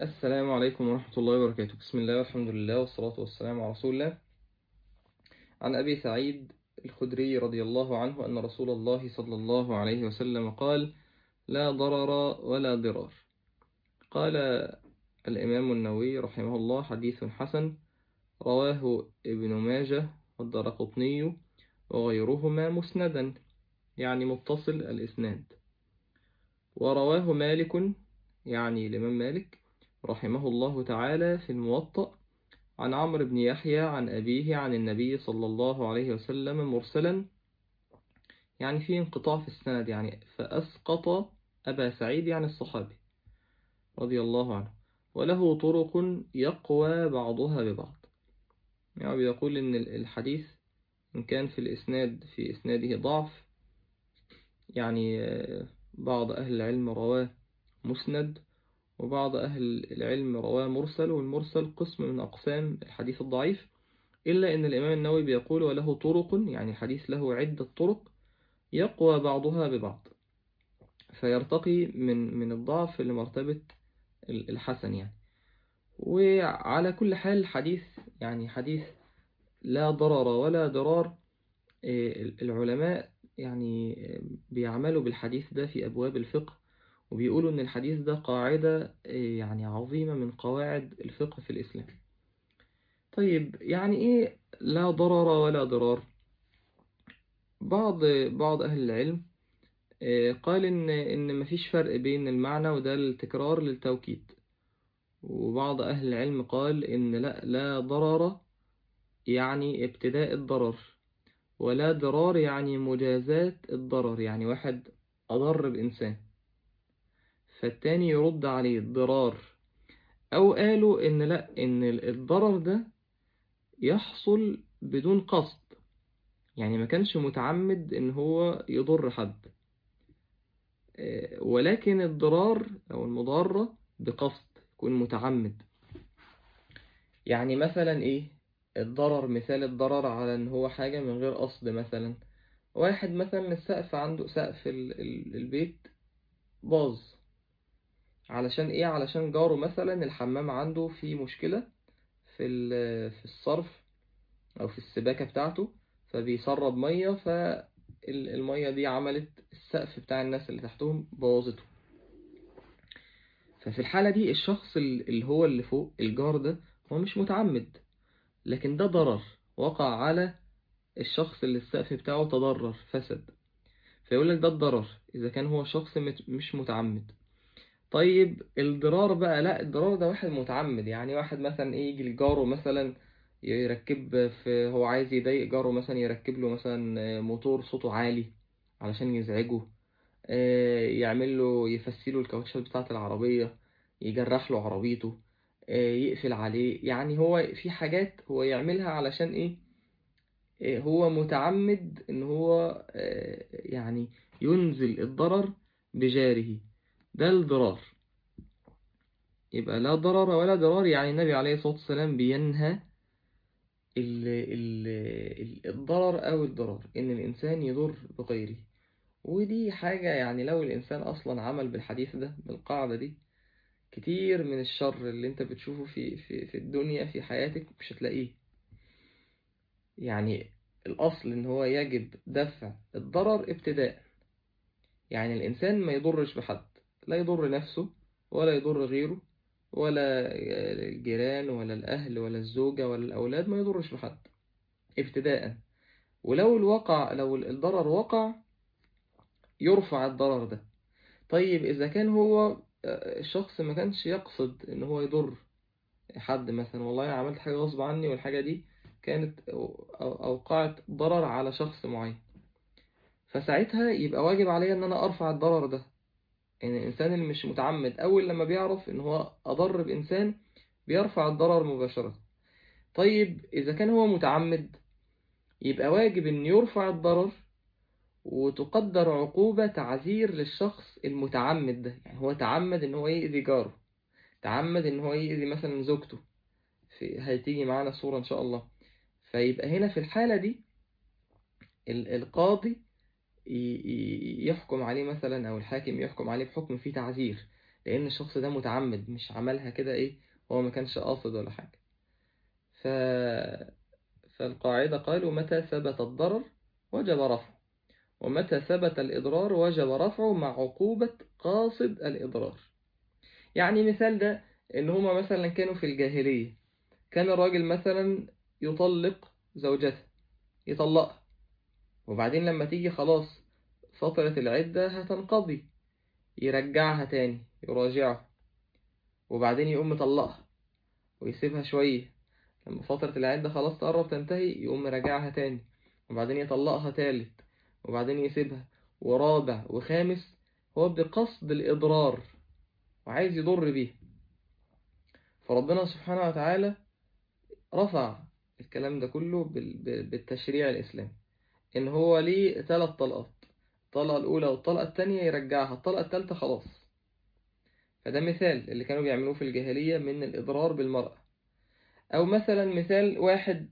السلام عليكم ورحمة الله وبركاته بسم الله والحمد لله والصلاة والسلام على رسول الله عن أبي سعيد الخدري رضي الله عنه أن رسول الله صلى الله عليه وسلم قال لا ضرر ولا ضرار قال الإمام النووي رحمه الله حديث حسن رواه ابن ماجه والدرقطني وغيرهما مسندا يعني متصل الإسناد ورواه مالك يعني الإمام مالك رحمه الله تعالى في الموطأ عن عمرو بن يحيى عن أبيه عن النبي صلى الله عليه وسلم مرسلا يعني في انقطاع في السند يعني فأسقط أبا سعيد يعني الصحابي رضي الله عنه وله طرق يقوى بعضها ببعض يعني بيقول إن الحديث إن كان في الإسناد في إسناده ضعف يعني بعض أهل العلم رواه مسند وبعض أهل العلم رواه مرسل والمرسل قسم من أقسام الحديث الضعيف إلا أن الإمام النووي بيقول وله طرق يعني حديث له عدة طرق يقوى بعضها ببعض فيرتقي من من الضعف لمرتبة الحسن يعني وعلى كل حال الحديث يعني حديث لا ضرر ولا ضرار العلماء يعني بيعملوا بالحديث ده في أبواب الفقه وبيقولوا إن الحديث ده قاعدة يعني عظيمة من قواعد الفقه في الإسلام طيب يعني إيه لا ضرر ولا ضرار بعض بعض أهل العلم قال إن إن مفيش فرق بين المعنى وده التكرار للتوكيد وبعض أهل العلم قال إن لا لا ضرر يعني ابتداء الضرر ولا ضرار يعني مجازات الضرر يعني واحد أضر بإنسان فالتاني يرد عليه الضرار أو قالوا إن لأ إن الضرر ده يحصل بدون قصد يعني ما كانش متعمد إن هو يضر حد ولكن الضرار أو المضارة بقصد يكون متعمد يعني مثلا إيه الضرر مثال الضرر على إن هو حاجة من غير قصد مثلا واحد مثلا السقف عنده سقف البيت باظ علشان ايه علشان جاره مثلا الحمام عنده فيه مشكلة في في الصرف او في السباكة بتاعته فبيسرب مية فالمية دي عملت السقف بتاع الناس اللي تحتهم بوظته ففي الحالة دي الشخص اللي هو اللي فوق الجار ده هو مش متعمد لكن ده ضرر وقع على الشخص اللي السقف بتاعه تضرر فسد فيقول لك ده الضرر إذا كان هو شخص مش متعمد طيب الضرار بقى لا الضرار ده واحد متعمد يعني واحد مثلا ايه يجي لجاره مثلا يركب في هو عايز يضايق جاره مثلا يركب له مثلا موتور صوته عالي علشان يزعجه يعمل له يفسي له الكاوتشات بتاعة العربية يجرح له عربيته يقفل عليه يعني هو في حاجات هو يعملها علشان ايه هو متعمد ان هو يعني ينزل الضرر بجاره ده الضرار يبقى لا ضرر ولا ضرار يعني النبي عليه الصلاة والسلام بينهى ال ال الضرر أو الضرار إن الإنسان يضر بغيره ودي حاجة يعني لو الإنسان أصلا عمل بالحديث ده بالقاعدة دي كتير من الشر اللي انت بتشوفه في, في, في الدنيا في حياتك مش هتلاقيه يعني الأصل إن هو يجب دفع الضرر ابتداء يعني الإنسان ما يضرش بحد لا يضر نفسه ولا يضر غيره ولا الجيران ولا الأهل ولا الزوجة ولا الأولاد ما يضرش بحد ابتداء ولو الوقع لو الضرر وقع يرفع الضرر ده طيب إذا كان هو الشخص ما كانش يقصد إن هو يضر حد مثلا والله أنا عملت حاجة غصب عني والحاجة دي كانت أوقعت ضرر على شخص معين فساعتها يبقى واجب عليا إن أنا أرفع الضرر ده يعني الإنسان اللي مش متعمد أول لما بيعرف إن هو أضر بإنسان بيرفع الضرر مباشرة طيب إذا كان هو متعمد يبقى واجب إن يرفع الضرر وتقدر عقوبة تعذير للشخص المتعمد ده يعني هو تعمد إن هو يأذي جاره تعمد إن هو يأذي مثلا زوجته في هتيجي معانا صورة إن شاء الله فيبقى هنا في الحالة دي القاضي يحكم عليه مثلا أو الحاكم يحكم عليه بحكم فيه تعذير لأن الشخص ده متعمد مش عملها كده إيه هو ما كانش قاصد ولا حاجة ف... فالقاعدة قالوا متى ثبت الضرر وجب رفعه ومتى ثبت الإضرار وجب رفعه مع عقوبة قاصد الإضرار يعني مثال ده إن هما مثلا كانوا في الجاهلية كان الراجل مثلا يطلق زوجته يطلقها وبعدين لما تيجي خلاص فترة العدة هتنقضي يرجعها تاني يراجعها وبعدين يقوم مطلقها ويسيبها شوية لما فترة العدة خلاص تقرب تنتهي يقوم مراجعها تاني وبعدين يطلقها تالت وبعدين يسيبها ورابع وخامس هو بقصد الإضرار وعايز يضر بيه فربنا سبحانه وتعالى رفع الكلام ده كله بالتشريع الإسلامي إن هو ليه ثلاث طلقات الطلقة الأولى والطلقة الثانية يرجعها الطلقة الثالثة خلاص فده مثال اللي كانوا بيعملوه في الجاهلية من الإضرار بالمرأة أو مثلا مثال واحد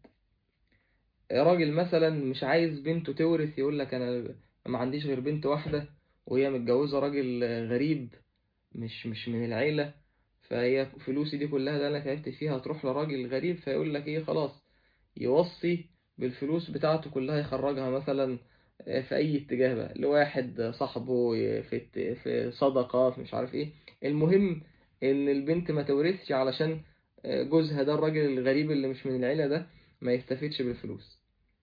راجل مثلا مش عايز بنته تورث يقول لك أنا ما عنديش غير بنت واحدة وهي متجوزة راجل غريب مش مش من العيلة فهي فلوسي دي كلها ده أنا تعبت فيها تروح لراجل غريب فيقول لك إيه خلاص يوصي بالفلوس بتاعته كلها يخرجها مثلا في أي اتجاه بقى لواحد صاحبه في في صدقة في مش عارف إيه المهم إن البنت ما تورثش علشان جوزها ده الراجل الغريب اللي مش من العيلة ده ما يستفيدش بالفلوس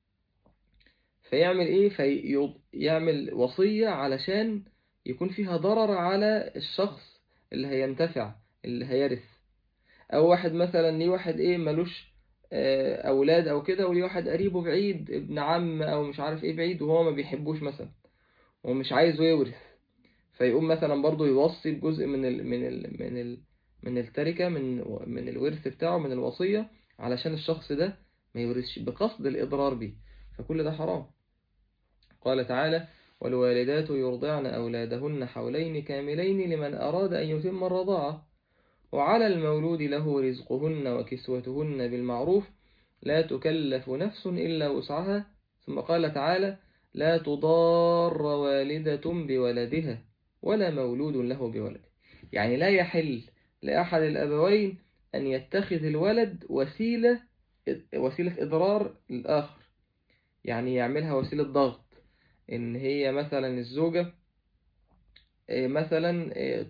فيعمل ايه فيعمل وصية علشان يكون فيها ضرر على الشخص اللي هينتفع اللي هيرث او واحد مثلا ليه واحد ايه ملوش اولاد او كده وليه واحد قريبه بعيد ابن عم او مش عارف ايه بعيد وهو ما بيحبوش مثلا ومش عايزه يورث فيقوم مثلا برضه يوصي بجزء من ال من ال من ال من التركة من من الورث بتاعه من الوصية علشان الشخص ده ما يورثش بقصد الإضرار به فكل ده حرام قال تعالى والوالدات يرضعن أولادهن حولين كاملين لمن أراد أن يتم الرضاعة وعلى المولود له رزقهن وكسوتهن بالمعروف لا تكلف نفس إلا وسعها ثم قال تعالى لا تضار والدة بولدها ولا مولود له بولده يعني لا يحل لأحد الأبوين أن يتخذ الولد وسيلة وسيلة إضرار للآخر يعني يعملها وسيلة ضغط إن هي مثلا الزوجة مثلا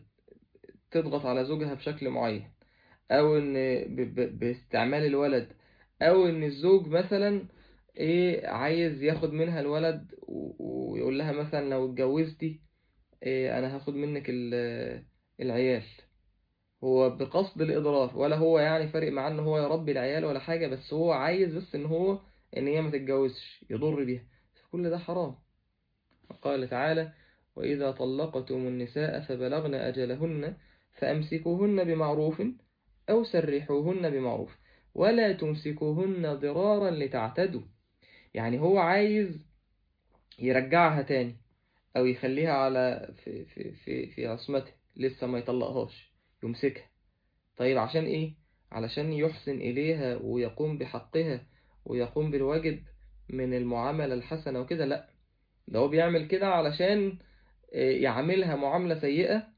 تضغط على زوجها بشكل معين أو إن باستعمال الولد أو إن الزوج مثلا إيه عايز ياخد منها الولد ويقول لها مثلا لو اتجوزتي إيه أنا هاخد منك العيال هو بقصد الإضرار ولا هو يعني فارق معاه إن هو يربي العيال ولا حاجة بس هو عايز بس إن هو إن هي ما تتجوزش يضر بيها كل ده حرام قال تعالى وإذا طلقتم النساء فبلغن أجلهن فأمسكوهن بمعروف أو سرحوهن بمعروف ولا تمسكوهن ضرارا لتعتدوا يعني هو عايز يرجعها تاني أو يخليها على في, في, في, في عصمته لسه ما يطلقهاش يمسكها طيب عشان إيه؟ علشان يحسن إليها ويقوم بحقها ويقوم بالواجب من المعاملة الحسنة وكده لأ ده هو بيعمل كده علشان يعاملها معاملة سيئة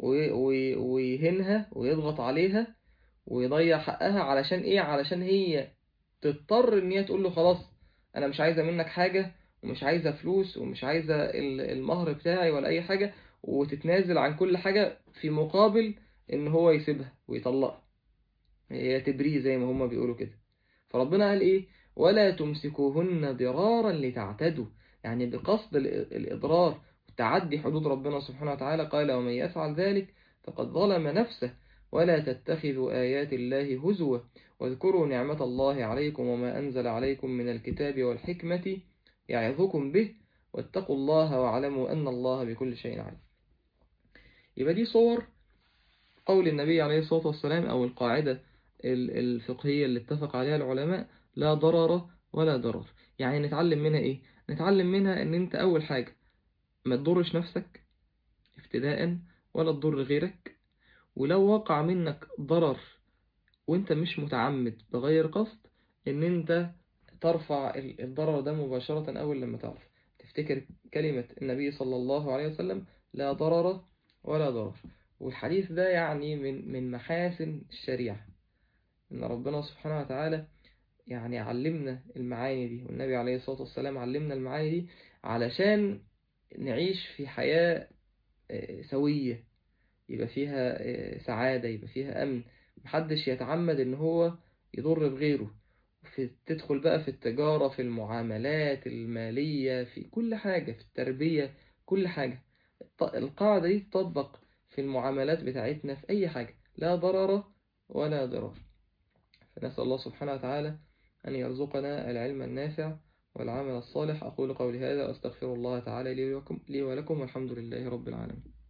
ويهنها ويضغط عليها ويضيع حقها علشان ايه علشان هي تضطر ان هي تقول له خلاص انا مش عايزة منك حاجة ومش عايزة فلوس ومش عايزة المهر بتاعي ولا اي حاجة وتتنازل عن كل حاجة في مقابل ان هو يسيبها ويطلقها هي تبريه زي ما هما بيقولوا كده فربنا قال ايه ولا تمسكوهن ضرارا لتعتدوا يعني بقصد الإضرار وتعدي حدود ربنا سبحانه وتعالى قال ومن يفعل ذلك فقد ظلم نفسه ولا تتخذوا آيات الله هزوا واذكروا نعمة الله عليكم وما أنزل عليكم من الكتاب والحكمة يعظكم به واتقوا الله واعلموا أن الله بكل شيء عليم يبقى دي صور قول النبي عليه الصلاة والسلام أو القاعدة الفقهية اللي اتفق عليها العلماء لا ضرر ولا ضرر يعني نتعلم منها إيه؟ نتعلم منها ان انت اول حاجة ما تضرش نفسك ابتداء ولا تضر غيرك ولو وقع منك ضرر وانت مش متعمد بغير قصد ان انت ترفع الضرر ده مباشرة اول لما تعرف تفتكر كلمة النبي صلى الله عليه وسلم لا ضرر ولا ضرر والحديث ده يعني من من محاسن الشريعة إن ربنا سبحانه وتعالى يعني علمنا المعاني دي والنبي عليه الصلاة والسلام علمنا المعاني دي علشان نعيش في حياة سوية يبقى فيها سعادة يبقى فيها أمن محدش يتعمد إن هو يضر بغيره في تدخل بقى في التجارة في المعاملات المالية في كل حاجة في التربية كل حاجة القاعدة دي تطبق في المعاملات بتاعتنا في أي حاجة لا ضرر ولا ضرار فنسأل الله سبحانه وتعالى أن يرزقنا العلم النافع والعمل الصالح أقول قولي هذا وأستغفر الله تعالى لي ولكم والحمد لله رب العالمين